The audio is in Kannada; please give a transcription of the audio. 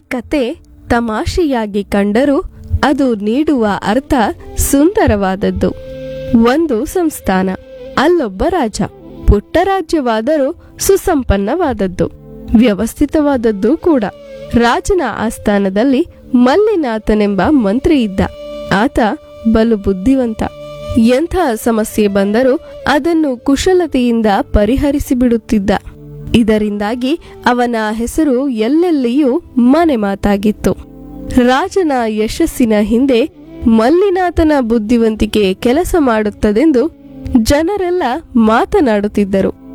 ಕತೆ ತಮಾಷೆಯಾಗಿ ಕಂಡರೂ ಅದು ನೀಡುವ ಅರ್ಥ ಸುಂದರವಾದದ್ದು ಒಂದು ಸಂಸ್ಥಾನ ಅಲ್ಲೊಬ್ಬ ರಾಜ ಪುಟ್ಟ ರಾಜ್ಯವಾದರೂ ಸುಸಂಪನ್ನವಾದದ್ದು ವ್ಯವಸ್ಥಿತವಾದದ್ದು ಕೂಡ ರಾಜನ ಆಸ್ಥಾನದಲ್ಲಿ ಮಲ್ಲಿನಾಥನೆಂಬ ಮಂತ್ರಿ ಇದ್ದ ಆತ ಬಲು ಬುದ್ಧಿವಂತ ಎಂಥ ಸಮಸ್ಯೆ ಬಂದರೂ ಅದನ್ನು ಕುಶಲತೆಯಿಂದ ಪರಿಹರಿಸಿ ಬಿಡುತ್ತಿದ್ದ ಇದರಿಂದಾಗಿ ಅವನ ಹೆಸರು ಎಲ್ಲೆಲ್ಲಿಯೂ ಮನೆ ಮಾತಾಗಿತ್ತು ರಾಜನ ಯಶಸ್ಸಿನ ಹಿಂದೆ ಮಲ್ಲಿನಾಥನ ಬುದ್ಧಿವಂತಿಕೆ ಕೆಲಸ ಮಾಡುತ್ತದೆಂದು ಜನರೆಲ್ಲ ಮಾತನಾಡುತ್ತಿದ್ದರು